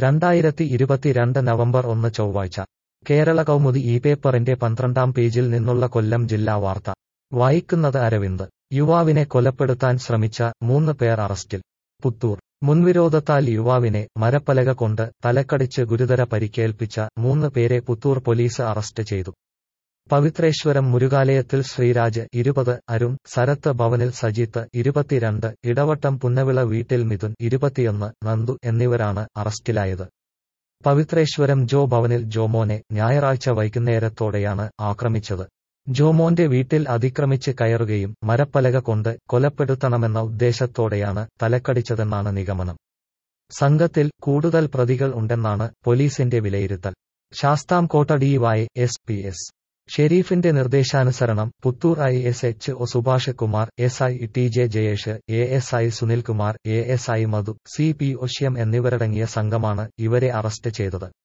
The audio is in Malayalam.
രണ്ടായിരത്തി ഇരുപത്തിരണ്ട് നവംബർ ഒന്ന് ചൊവ്വാഴ്ച കേരള കൗമുദി ഈ പേപ്പറിന്റെ പന്ത്രണ്ടാം പേജിൽ നിന്നുള്ള കൊല്ലം ജില്ലാ വാർത്ത വായിക്കുന്നത് അരവിന്ദ് യുവാവിനെ കൊലപ്പെടുത്താൻ ശ്രമിച്ച മൂന്ന് പേർ അറസ്റ്റിൽ പുത്തൂർ മുൻവിരോധത്താൽ യുവാവിനെ മരപ്പലക കൊണ്ട് തലക്കടിച്ച് ഗുരുതര പരിക്കേൽപ്പിച്ച മൂന്ന് പേരെ പുത്തൂർ പോലീസ് അറസ്റ്റ് ചെയ്തു പവിത്രേശ്വരം മുരുകാലയത്തിൽ ശ്രീരാജ് ഇരുപത് അരുൺ സരത്ത് ഭവനിൽ സജിത്ത് ഇരുപത്തിരണ്ട് ഇടവട്ടം പുന്നവിള വീട്ടിൽ മിഥുൻ ഇരുപത്തിയൊന്ന് നന്ദു എന്നിവരാണ് അറസ്റ്റിലായത് പവിത്രേശ്വരം ജോ ഭവനിൽ ജോമോനെ ഞായറാഴ്ച വൈകുന്നേരത്തോടെയാണ് ആക്രമിച്ചത് ജോമോന്റെ വീട്ടിൽ അതിക്രമിച്ച് കയറുകയും മരപ്പലക കൊണ്ട് കൊലപ്പെടുത്തണമെന്ന ഉദ്ദേശത്തോടെയാണ് തലക്കടിച്ചതെന്നാണ് നിഗമനം സംഘത്തിൽ കൂടുതൽ പ്രതികൾ ഉണ്ടെന്നാണ് പോലീസിന്റെ വിലയിരുത്തൽ Sasthamcotta DY S P S ഷെരീഫിന്റെ നിർദ്ദേശാനുസരണം Puthur I S H O Subhash Kumar S I T J Jayesh A S I Sunilkumar A S I Madhu C P ഒഷ്യം എന്നിവരടങ്ങിയ സംഘമാണ് ഇവരെ അറസ്റ്റ് ചെയ്തത്